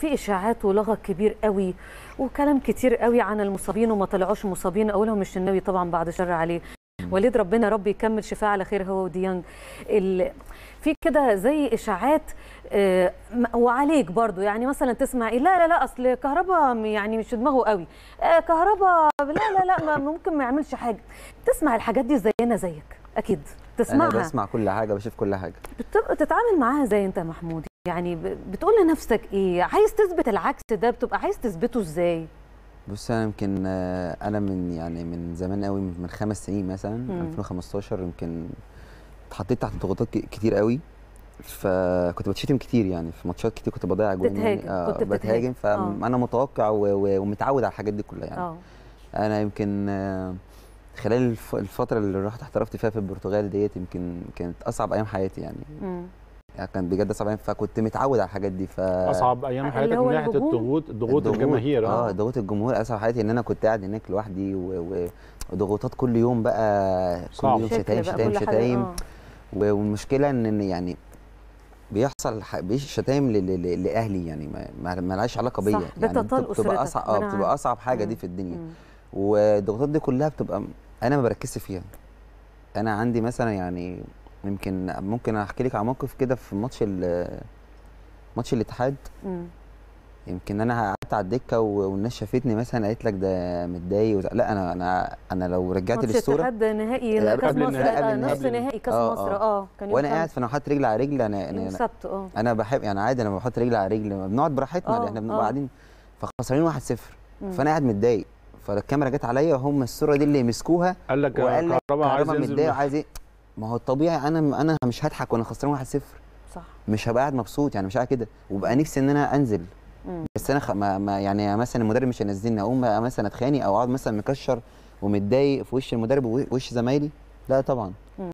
في اشاعات ولغط كبير قوي وكلام كتير قوي عن المصابين وما طلعوش مصابين اولهم الشناوي طبعا بعد شر عليه وليد ربنا ربي يكمل شفاء على خير هو وديانج ال... في كده زي اشاعات آه، م- وعليك برضو يعني مثلا تسمع إيه لا لا لا اصل كهربا يعني مش في دماغه قوي آه، كهربا لا لا لا ما ممكن ما يعملش حاجه تسمع الحاجات دي زينا زيك اكيد انا تسمعها بسمع كل حاجه بشوف كل حاجه بتبقى تتعامل معاها زي انت يا محمود يعني ب- بتقول لنفسك ايه عايز تثبت العكس ده بتبقى عايز تثبته ازاي بص انا يمكن آه، انا من يعني من زمان قوي من خمس سنين مثلا مم. 2015 يمكن اتحطيت تحت ضغوطات ك- كتير قوي فكنت بتشتم كتير يعني في ماتشات كتير كنت بضيع جوان بتهاجم، يعني آه كنت بتهاجم. بتهاجم فانا متوقع و- و- ومتعود على الحاجات دي كلها يعني اه انا يمكن آه، خلال الف- الفتره اللي رحت احترفت فيها في البرتغال ديت يمكن كانت اصعب ايام حياتي يعني, مم. يعني كان بجد اصعب ايام فكنت متعود على الحاجات دي ف اصعب ايام اللي حياتك هو من ناحيه الهجوم؟ الضغوط ضغوط الجماهير اه اه ضغوط الجمهور اصعب حياتي ان انا كنت قاعد هناك لوحدي و... و... وضغوطات كل يوم بقى كل صعب. يوم شكل شتايم بقى شتايم كل حاجة، شتايم آه. و- والمشكله ان إن يعني بيحصل ح- بيش شتايم ل... ل... لاهلي يعني ما, ما... ما لهاش علاقه بيا صح، يعني بتطال بتبقى أسرتك، اصعب اه وأنا بتبقى عارفة. اصعب حاجه دي مم. في الدنيا مم. والضغوطات دي كلها بتبقى انا ما بركزش فيها انا عندي مثلا يعني يمكن ممكن احكي لك على موقف كده في ماتش ال... ماتش الاتحاد مم. يمكن انا قعدت على الدكه و- والناس شافتني مثلا قالت لك ده متضايق وز- لا انا انا انا لو رجعت ماتش للصوره اتحاد نهائي قبل كاس النهائي، مصر قبل آه، النهائي. نص نهائي كاس آه، مصر آه. اه كان يوم وانا قاعد خمس. فانا حاطط رجلي على رجل انا يوم انا, السبت اه أنا بحب يعني عادي انا بحط رجلي على رجل بنقعد براحتنا آه، احنا بنبقى آه. قاعدين فخسرانين 1-0 مم. فانا قاعد متضايق فالكاميرا جت عليا هم الصوره دي اللي مسكوها قال لك وقال لك كهربا عايز كهربا ينزل متضايق من- عايز ايه ما هو الطبيعي انا انا مش هضحك وانا خسران 1-0 صح مش هبقى قاعد مبسوط يعني مش قاعد كده وبقى نفسي ان انا انزل مم. بس انا خ... ما... ما يعني مثلا المدرب مش هينزلني اقوم بقى مثلا اتخانق او اقعد مثلا مكشر ومتضايق في وش المدرب ووش زمايلي لا طبعا